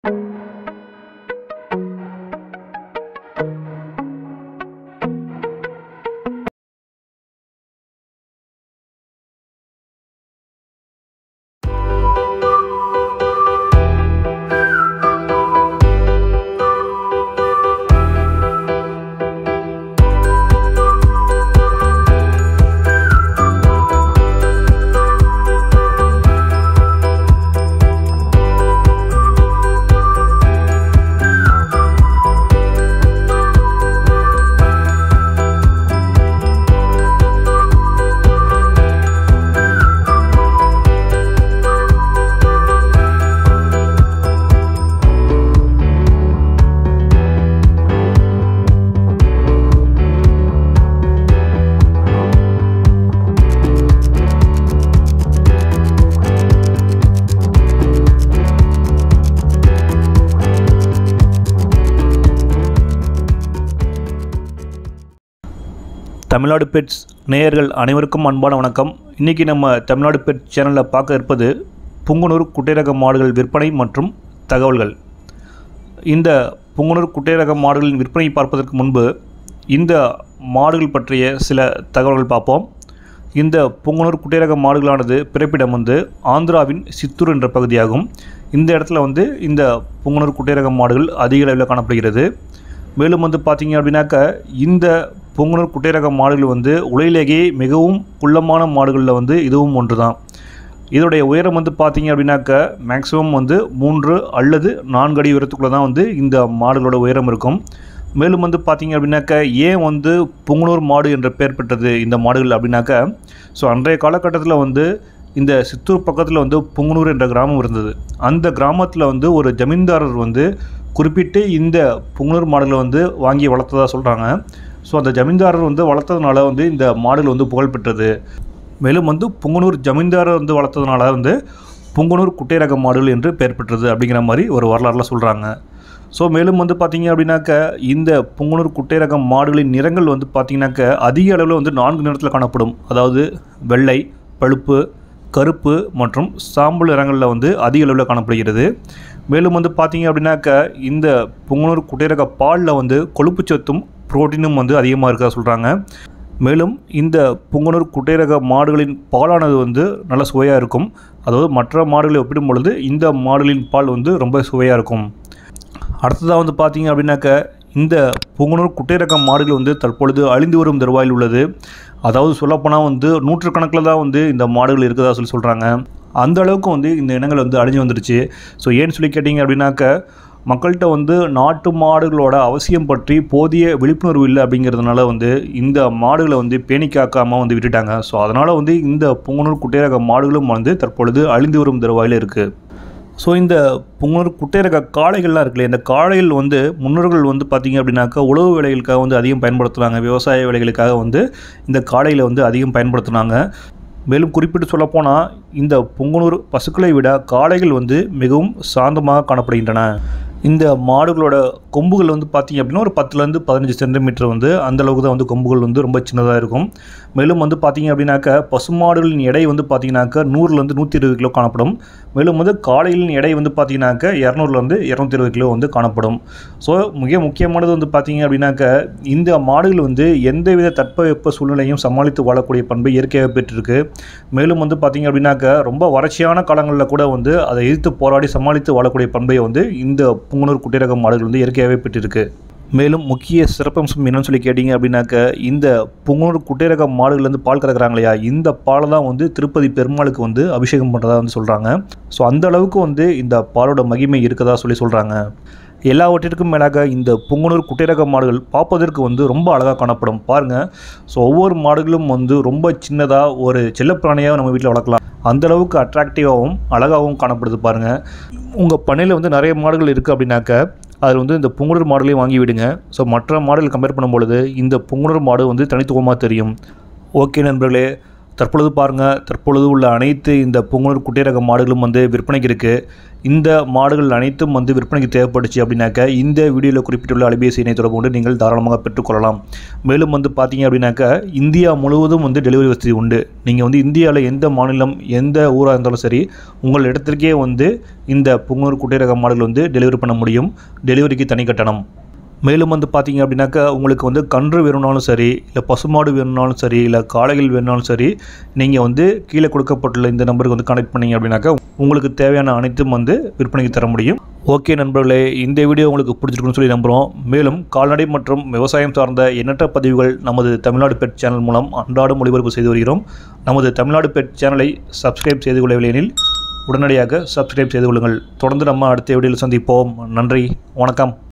Tamil Nadu pets நேயர்கள் அனைவருக்கும் அன்பான வணக்கம் இன்றைக்கி நம்ம தமிழ்நாடு பெட் சேனலில் பார்க்க இருப்பது புங்குனூர் குட்டைரக மாடுகள் விற்பனை மற்றும் தகவல்கள் இந்த புங்குனூர் குட்டைரக மாடுகளின் விற்பனை பார்ப்பதற்கு முன்பு இந்த மாடுகள் பற்றிய சில தகவல்கள் பார்ப்போம் இந்த புங்குனூர் குட்டைரக மாடுகளானது பிறப்பிடம் வந்து ஆந்திராவின் சித்தூர் என்ற பகுதியாகும் இந்த இடத்துல வந்து இந்த புங்குனூர் குட்டைரக மாடுகள் அதிக அளவில் காணப்படுகிறது மேலும் வந்து பார்த்தீங்க அப்படின்னாக்க இந்த பொங்குனூர் குட்டைரக மாடுகள் வந்து உலகிலேயே மிகவும் குள்ளமான மாடுகளில் வந்து இதுவும் ஒன்று தான் இதோடைய உயரம் வந்து பார்த்தீங்க அப்படின்னாக்க மேக்ஸிமம் வந்து மூன்று அல்லது நான்கு அடி உயரத்துக்குள்ளே தான் வந்து இந்த மாடுகளோட உயரம் இருக்கும் மேலும் வந்து பார்த்தீங்க அப்படின்னாக்க ஏன் வந்து புங்குனூர் மாடு என்ற பெயர் பெற்றது இந்த மாடுகள் அப்படின்னாக்க ஸோ அன்றைய காலகட்டத்தில் வந்து இந்த சித்தூர் பக்கத்தில் வந்து புங்குனூர் என்ற கிராமம் இருந்தது அந்த கிராமத்தில் வந்து ஒரு ஜமீன்தாரர் வந்து குறிப்பிட்டு இந்த புங்குனூர் மாடுகளை வந்து வாங்கி வளர்த்ததா சொல்கிறாங்க ஸோ அந்த ஜமீன்தாரர் வந்து வளர்த்ததுனால வந்து இந்த மாடுகள் வந்து புகழ் பெற்றது மேலும் வந்து புங்குனூர் ஜமீன்தாரர் வந்து வளர்த்ததுனால வந்து புங்குனூர் குட்டை ரக மாடுகள் என்று பெயர் பெற்றது அப்படிங்கிற மாதிரி ஒரு வரலாறுல சொல்கிறாங்க ஸோ மேலும் வந்து பார்த்தீங்க அப்படின்னாக்க இந்த புங்குனூர் குட்டை ரக மாடுகளின் நிறங்கள் வந்து பார்த்தீங்கன்னாக்க அதிக அளவில் வந்து நான்கு நிறத்தில் காணப்படும் அதாவது வெள்ளை பழுப்பு கருப்பு மற்றும் சாம்பல் நிறங்களில் வந்து அதிக அளவில் காணப்படுகிறது மேலும் வந்து பார்த்தீங்க அப்படின்னாக்க இந்த புங்குனூர் குட்டைரக பாலில் வந்து கொழுப்புச்சத்தும் புரோட்டீனும் வந்து அதிகமாக இருக்கா சொல்கிறாங்க மேலும் இந்த புங்குனூர் குட்டைரக மாடுகளின் பாலானது வந்து நல்ல சுவையாக இருக்கும் அதாவது மற்ற மாடுகளை ஒப்பிடும் பொழுது இந்த மாடுகளின் பால் வந்து ரொம்ப சுவையாக இருக்கும் அடுத்ததாக வந்து பார்த்தீங்க அப்படின்னாக்க இந்த புங்குனூர் குட்டைரக மாடுகள் வந்து தற்பொழுது அழிந்து வரும் தருவாயில் உள்ளது அதாவது சொல்லப்போனால் வந்து நூற்றுக்கணக்கில் தான் வந்து இந்த மாடுகள் இருக்குதா சொல்லி சொல்கிறாங்க அந்த அளவுக்கு வந்து இந்த இனங்கள் வந்து அழிஞ்சு வந்துடுச்சு ஸோ ஏன்னு சொல்லி கேட்டிங்க அப்படின்னாக்க மக்கள்கிட்ட வந்து நாட்டு மாடுகளோட அவசியம் பற்றி போதிய விழிப்புணர்வு இல்லை அப்படிங்கிறதுனால வந்து இந்த மாடுகளை வந்து பேணி காக்காமல் வந்து விட்டுட்டாங்க ஸோ அதனால் வந்து இந்த புங்குனூர் குட்டைரக மாடுகளும் வந்து தற்பொழுது அழிந்து வரும் தருவாயில் இருக்குது ஸோ இந்த புங்குனூர் குட்டைரக காளைகள்லாம் இருக்குல்ல இந்த காளைகள் வந்து முன்னோர்கள் வந்து பார்த்திங்க அப்படின்னாக்கா உழவு வேலைகளுக்காக வந்து அதிகம் பயன்படுத்துனாங்க விவசாய வேலைகளுக்காக வந்து இந்த காளைகளை வந்து அதிகம் பயன்படுத்துனாங்க மேலும் குறிப்பிட்டு சொல்லப்போனால் இந்த புங்குனூர் பசுக்களை விட காளைகள் வந்து மிகவும் சாந்தமாக காணப்படுகின்றன இந்த மாடுகளோட கொம்புகள் வந்து பார்த்திங்க அப்படின்னா ஒரு பத்துலேருந்து பதினஞ்சு சென்டிமீட்டர் வந்து அந்த அளவுக்கு தான் வந்து கொம்புகள் வந்து ரொம்ப சின்னதாக இருக்கும் மேலும் வந்து பார்த்திங்க அப்படின்னாக்க பசுமாடுகளின் எடை வந்து பார்த்திங்கனாக்கா நூறுலேருந்து நூற்றி இருபது கிலோ காணப்படும் மேலும் வந்து காளைகளின் எடை வந்து பார்த்திங்கனாக்க இரநூறுலேருந்து இரநூத்தி இருபது கிலோ வந்து காணப்படும் ஸோ மிக முக்கியமானது வந்து பார்த்திங்க அப்படின்னாக்க இந்த மாடுகள் வந்து எந்தவித தட்பவெப்ப சூழ்நிலையும் சமாளித்து வாழக்கூடிய பண்பை இயற்கையாக பெற்றிருக்கு மேலும் வந்து பார்த்திங்க அப்படின்னாக்க ரொம்ப வறட்சியான காலங்களில் கூட வந்து அதை எதிர்த்து போராடி சமாளித்து வாழக்கூடிய பண்பை வந்து இந்த புங்குனூர் குட்டிரக மாடுகள் வந்து இயற்கையாகவே பெற்றிருக்கு மேலும் முக்கிய சிறப்பம்சம் என்னன்னு சொல்லி கேட்டிங்க அப்படின்னாக்க இந்த புங்குனூர் குட்டைரக மாடுகள்லேருந்து பால் கறக்குறாங்க இல்லையா இந்த பாலை தான் வந்து திருப்பதி பெருமாளுக்கு வந்து அபிஷேகம் பண்ணுறதா வந்து சொல்கிறாங்க ஸோ அந்த அளவுக்கு வந்து இந்த பாலோட மகிமை இருக்கதா சொல்லி சொல்கிறாங்க எல்லாவற்றிற்கும் மேலாக இந்த புங்குனூர் குட்டைரக மாடுகள் பார்ப்பதற்கு வந்து ரொம்ப அழகாக காணப்படும் பாருங்கள் ஸோ ஒவ்வொரு மாடுகளும் வந்து ரொம்ப சின்னதாக ஒரு செல்லப்பிராணியாக நம்ம வீட்டில் வளர்க்கலாம் அந்த அளவுக்கு அட்ராக்டிவாகவும் அழகாகவும் காணப்படுது பாருங்கள் உங்கள் பண்ணையில் வந்து நிறைய மாடுகள் இருக்குது அப்படின்னாக்க அதில் வந்து இந்த புங்குனூர் மாடுகளையும் வாங்கி விடுங்க ஸோ மற்ற மாடுகள் கம்பேர் பண்ணும்பொழுது இந்த புங்குனூர் மாடு வந்து தனித்துவமாக தெரியும் ஓகே நண்பர்களே தற்பொழுது பாருங்கள் தற்பொழுது உள்ள அனைத்து இந்த பொங்கலூர் குட்டை ரக மாடுகளும் வந்து விற்பனைக்கு இருக்குது இந்த மாடுகள் அனைத்தும் வந்து விற்பனைக்கு தேவைப்பட்டுச்சு அப்படின்னாக்க இந்த வீடியோவில் குறிப்பிட்டுள்ள அலைபேசி இணை தொடர்பு கொண்டு நீங்கள் தாராளமாக பெற்றுக்கொள்ளலாம் மேலும் வந்து பார்த்தீங்க அப்படின்னாக்க இந்தியா முழுவதும் வந்து டெலிவரி வசதி உண்டு நீங்கள் வந்து இந்தியாவில் எந்த மாநிலம் எந்த ஊராக இருந்தாலும் சரி உங்கள் இடத்திற்கே வந்து இந்த பொங்கலூர் குட்டை ரக மாடுகள் வந்து டெலிவரி பண்ண முடியும் டெலிவரிக்கு தனி கட்டணம் மேலும் வந்து பார்த்தீங்க அப்படின்னாக்கா உங்களுக்கு வந்து கன்று வேணும்னாலும் சரி இல்லை பசுமாடு வேணும்னாலும் சரி இல்லை காளைகள் வேணும்னாலும் சரி நீங்கள் வந்து கீழே கொடுக்கப்பட்டுள்ள இந்த நம்பருக்கு வந்து கனெக்ட் பண்ணீங்க அப்படின்னாக்கா உங்களுக்கு தேவையான அனைத்தும் வந்து விற்பனைக்கு தர முடியும் ஓகே நண்பர்களே இந்த வீடியோ உங்களுக்கு பிடிச்சிருக்குன்னு சொல்லி நம்புகிறோம் மேலும் கால்நடை மற்றும் விவசாயம் சார்ந்த எண்ணற்ற பதிவுகள் நமது தமிழ்நாடு பெட் சேனல் மூலம் அன்றாடம் ஒளிபரப்பு செய்து வருகிறோம் நமது தமிழ்நாடு பெட் சேனலை சப்ஸ்கிரைப் செய்து கொள்ளவில்லை எனில் உடனடியாக சப்ஸ்கிரைப் செய்து கொள்ளுங்கள் தொடர்ந்து நம்ம அடுத்த வீடியோவில் சந்திப்போம் நன்றி வணக்கம்